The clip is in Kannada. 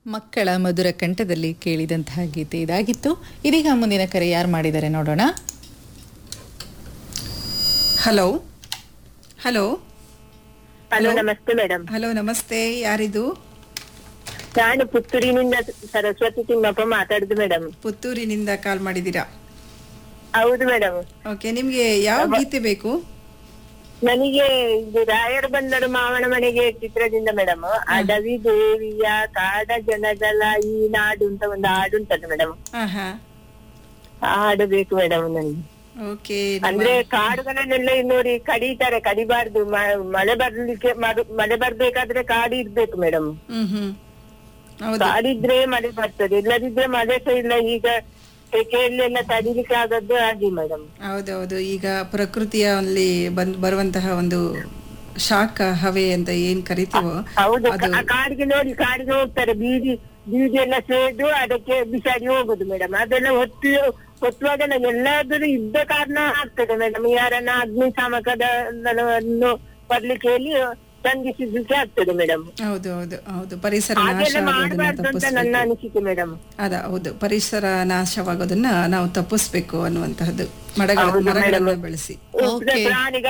ಮಕ್ಕಳ ಮಧುರ ಕಂಠದಲ್ಲಿ ಕೇಳಿದಂತಹ ಗೀತೆ ಇದಾಗಿತ್ತು ಇದೀಗ ಮುಂದಿನ ಕರೆ ಯಾರು ಮಾಡಿದ್ದಾರೆ ನೋಡೋಣ ಹಲೋ ಹಲೋ ಹಲೋ ನಮಸ್ತೆ ಮೇಡಮ್ ಹಲೋ ನಮಸ್ತೆ ಯಾರಿದು ನಾನು ಪುತ್ತೂರಿನಿಂದ ಸರಸ್ವತಿ ತಿಮ್ಮಪ್ಪ ಮಾತಾಡುದು ಮೇಡಮ್ ಪುತ್ತೂರಿನಿಂದ ಕಾಲ್ ಮಾಡಿದ್ದೀರಾ ಹೌದು ಮೇಡಮ್ ಓಕೆ ನಿಮ್ಗೆ ಯಾವ ಗೀತೆ ಬೇಕು ನನಗೆ ಇದು ರಾಯರ ಬಂದರು ಮಾವನ ಮನೆಗೆ ಚಿತ್ರದಿಂದ ಮೇಡಮ್ ಅಡವಿ ದೇವಿಯ ಕಾಡ ಜನಗಳ ಈ ನಾಡು ಅಂತ ಒಂದು ಹಾಡು ಉಂಟಲ್ಲ ಮೇಡಮ್ ಹಾ ಹಾ ಆ ಹಾಡು ಬೇಕು ಮೇಡಮ್ ನನಗೆ ಓಕೆ ಅಂದ್ರೆ ಕಾಡುಗಳನ್ನೆಲ್ಲ ನೋಡಿ ಕಡಿತಾರೆ ಕಡಿಬಾರ್ದು ಮ- ಮಳೆ ಬರ್ಲಿಕ್ಕೆ ಮರು- ಮಳೆ ಬರ್ಬೇಕಾದ್ರೆ ಕಾಡು ಇರ್ಬೇಕು ಮೇಡಮ್ ಹ್ಮ್ ಹ್ಮ್ ಹೌದು ಕಾಡಿದ್ರೆ ಮಳೆ ಬರ್ತದೆ ಇಲ್ಲದಿದ್ರೆ ಮಳೆ ಸಹ ಇಲ್ಲ ಈಗ ಸೆಕೆಯಲ್ಲೆಲ್ಲ ತಡಿಲಿಕ್ಕೆ ಆಗದ್ದು ಹಾಗೆ ಮೇಡಮ್ ಹೌದೌದು ಈಗ ಪ್ರಕೃತಿಯ ಅಲ್ಲಿ ಬಂದ್ ಬರುವಂತಹ ಒಂದು ಶಾಖ ಹವೆ ಅಂತ ಏನ್ ಕರಿತೀವೋ ಹೌದು ಅದು ಆ ಕಾಡಿಗೆ ನೋಡಿ ಕಾಡಿಗೆ ಹೋಗ್ತಾರೆ ಬೀದಿ ಬೀದಿ ಎಲ್ಲ ಸೇದು ಅದಕ್ಕೆ ಬಿಸಾಡಿ ಹೋಗುದು ಮೇಡಮ್ ಅದೆಲ್ಲ ಹೊತ್ತು ಹೊತ್ತುವಾಗ ಎಲ್ಲಾದ್ರೂ ಇದ್ದ ಕಾರಣ ಆಗ್ತದೆ ಮೇಡಮ್ ಯಾರನ್ನ ಅಗ್ನಿಶಾಮಕದನ್ನು ಬರ್ಲಿಕ್ಕೆ ಹೇಳಿ ತಂದಿಸಿದ್ದಕ್ಕೆ ಆಗ್ತದೆ ಮೇಡಮ್ ಹೌದು ಹೌದು ಹೌದು ಪರಿಸರ ನಾಶ ಹಾಗೆಲ್ಲ ಆಗೋದನ್ನ ಮಾಡಬಾರ್ದು ಅಂತ ನನ್ನ ತಪ್ಪಿಸ್ಬೇಕು ಅನಿಸಿಕೆ ಮೇಡಮ್ ಅದ ಹೌದು ಪರಿಸರ ನಾಶವಾಗೋದನ್ನ ನಾವು ತಪ್ಪಿಸ್ಬೇಕು ಅನ್ನುವಂತಹದ್ದು ಮರಗಳ ಹೌದು, ಮರಗಳನ್ನ ಬೆಳೆಸಿ ಓಕೆ ಪ್ರಾಣಿಗಳ